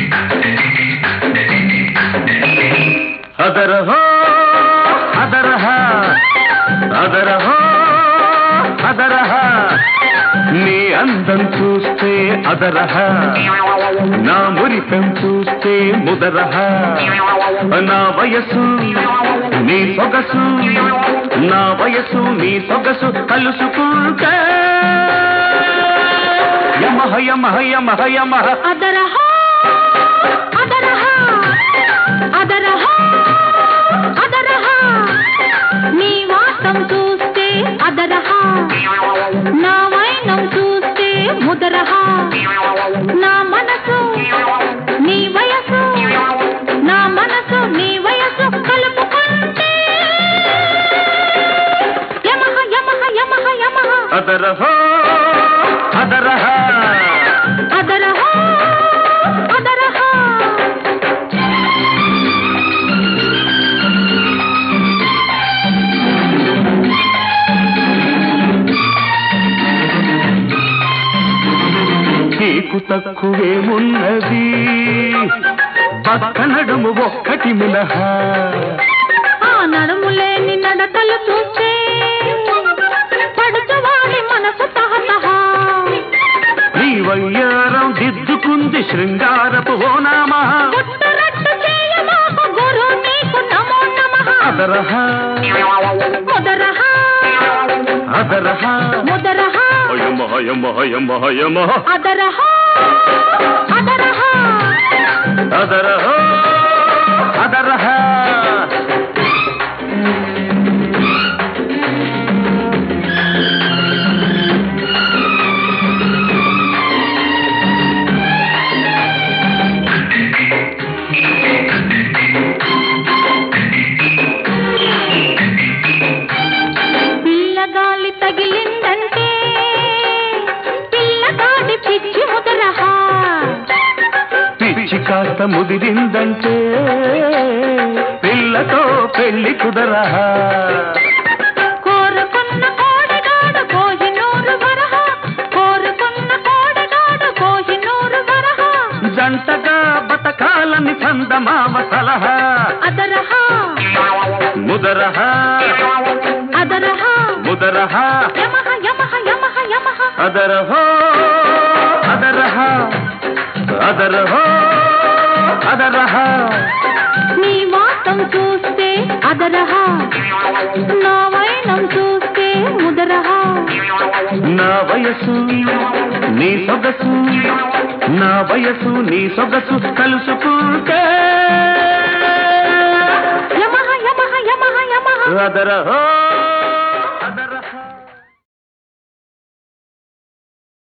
అదరహో అదరహ అదరహో అదరహ నీ అందం చూస్తే అదరహ నా మురిపెం చూస్తే ముదరహ నా వయసు నీ సొగసు నా వయసు నీ సొగసు కలుసుకుంటే యమహ యమహ యమహ యమహ అదరహ అదరహ అదరహ అదరహ నీ వాసం చూస్తే అదరహ నా వైనం చూస్తే ముదరహ నా మనసు నీ వయసు నా మనసు నీ వయసు కలుపుకుంటే యమహ యమహ యమహ యమహ అదరహో అదరహ అదరహ అదరహ నీకు తక్కువేమున్నది పక్క నడుము ఒక్కటి మినహా ఆ నడుములేని నడకలు చూస్తే పడుచువాడి మనసు తహతహ నీ వయ్యారం దిద్దుకుంది శృంగారపు ఓనామా గుట్టురట్టు చేయమాకు గురు నీకు నమో నమః అదరహ ముదరహ అదరహ ముదరహ హయమ హయమ హయమ హయమ అదరహ అదరహ అదరహ అదరహ పిల్లగాలి తగిలిందంటే పిల్లగాడి పిచ్చి ముదరహ పిచ్చి కాస్త ముదిరిందంటే పిల్లతో పెళ్లి కుదరహ కోరుకున్న కోడగాడు కోహినూరు వరహ కోరుకున్న కోడగాడు కోహినూరు వరహ జంటగా బతకాలని చందమామ సలహా అదరహ ముదరహ అదరహ ముదరహ యమహ యమహ యమహ యమహ అదరహో అదరహ అదరహో అదరహ నీ వాసం చూస్తే అదరహ నా వైనం చూస్తే ముదరహ నా వయసు నీ సొగసు నా వయసు నీ సొగసు కలుసుకుంటే యమహ యమహ యమహ యమహ అదరహో